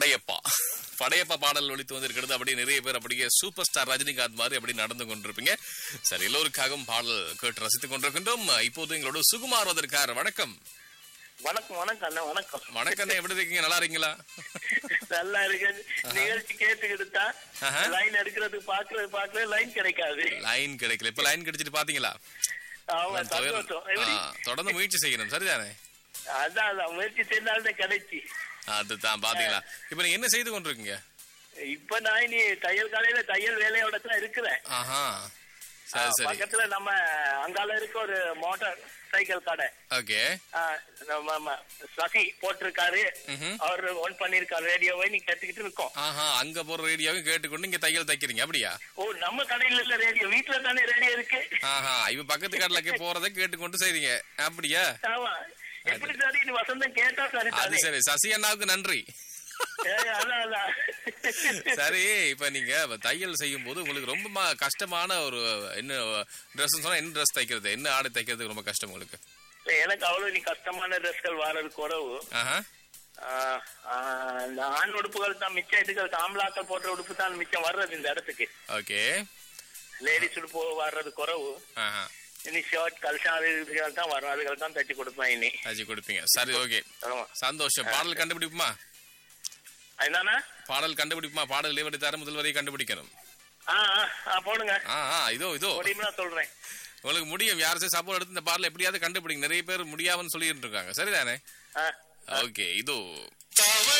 படையப்பா படையப்பா பாடல் ஒழித்து வந்திருக்கிறது அப்படியே நிறைய பேர் அப்படியே சூப்பர் ஸ்டார் ரஜினிகாந்த் மாதிரி அப்படி நடந்து கொண்டிருப்பீங்க சரி எல்லோருக்காகவும் பாடல் கேட்டு ரசித்துக் கொண்டிருக்கின்றோம் இப்போது எங்களோட சுகுமார் வந்திருக்கார் வணக்கம் வணக்கம் வணக்கம் அண்ணா வணக்கம் வணக்கம் அண்ணே, எப்படி இருக்கீங்க நல்லா இருக்கீங்களா நல்லா இருக்கு நிகழ்ச்சி கேட்டுக்கிட்டு தான் ஆஹா. லைன் எடுக்கிறது பாக்குறது பாக்குறது லைன் கிடைக்காது லைன் கிடைக்கல இப்ப லைன் கிடைச்சிட்டு பாத்தீங்களா ஆமா தொடர்- சந்தோஷம் எப்படி ஆ, தொடர்ந்து முயற்சி செய்யணும் சரிதானே அதான் அதான் முயற்சி செய்தால்தான் கிடைச்சி அதுதான் பாத்தீங்களா இப்ப நீங்க என்ன செய்து கொண்டிருக்கீங்க இப்ப நான் இனி தையல் கடையில தையல் வேலையோட தான் இருக்கிறேன் ஆஹா சரி சரி பக்கத்துல நம்ம அங்கால இருக்க ஒரு மோட்டார் சைக்கிள் கடை ஓகே ஆ, நம்ம ம- சசி போட்டிருக்காரு ம்ஹும். அவர் ஒன் பண்ணிருக்காரு ரேடியோவை நீ கேட்டுக்கிட்டு இருக்கோம் ஆஹா அங்க போற ரேடியோவையும் கேட்டுக்கொண்டு இங்க தையல் தைக்கிறீங்க அப்படியா ஓ நம்ம கடையில இல்ல ரேடியோ வீட்டுல தானே ரேடியோ இருக்கு ஆஹா இப்ப பக்கத்து கடலுக்கு போறதை கேட்டுக்கொண்டு செய்றீங்க அப்படியா ஆமா எப்படி சரி நீ வசந்தம் கேட்டா சரி அது தானே சரி சசி அண்ணாவுக்கு நன்றி ஏ, அதான் அதான் சரி இப்ப நீங்க தையல் செய்யும் போது உங்களுக்கு ரொம்ப ம- கஷ்டமான ஒரு என்ன ட்ரெஸ் சொன்னா என்ன ட்ரெஸ் தைக்கிறது என்ன ஆடை தைக்கிறதுக்கு ரொம்ப கஷ்டம் உங்களுக்கு இல்ல, எனக்கு அவ்வளவு நீ கஷ்டமான ட்ரெஸ்கள் வாரது குறவு ஆஹா ஆஹ், ஆஹ், இந்த ஆண் உடுப்புகள் தான் மிச்சம் இதுகள் ஆம்பளாக்கள் போடுற உடுப்பு தான் மிச்சம் வர்றது இந்த இடத்துக்கு ஓகே லேடிஸ் உடுப்பு வர்றது குறவு ஆஹா இனி ஷர்ட் கல்ஷா அது இதுகள் தான் வரும் அதுகள் தான் தச்சு கொடுப்பேன் இனி தைச்சு கொடுப்பீங்க சரி ஓகே ஆமா சந்தோஷம் பாடல் கண்டுபிடிப்புமா என்னன்னா பாடல் கண்டுபிடிப்புமா பாடல் இளைவடி தர முதல் வரை கண்டுபிடிக்கணும் ஆ ஆ, ஆ போடுங்க ஆ ஆ இதோ இதோ முடியுமா சொல்றேன் உங்களுக்கு முடியும் யாரும் சப்போர்ட் எடுத்து இந்த பாடல எப்படியாவது கண்டுபிடிங்க நிறைய பேர் முடியாமன்னு சொல்லிட்டு இருக்காங்க சரிதானே ஆ ஓகே இதோ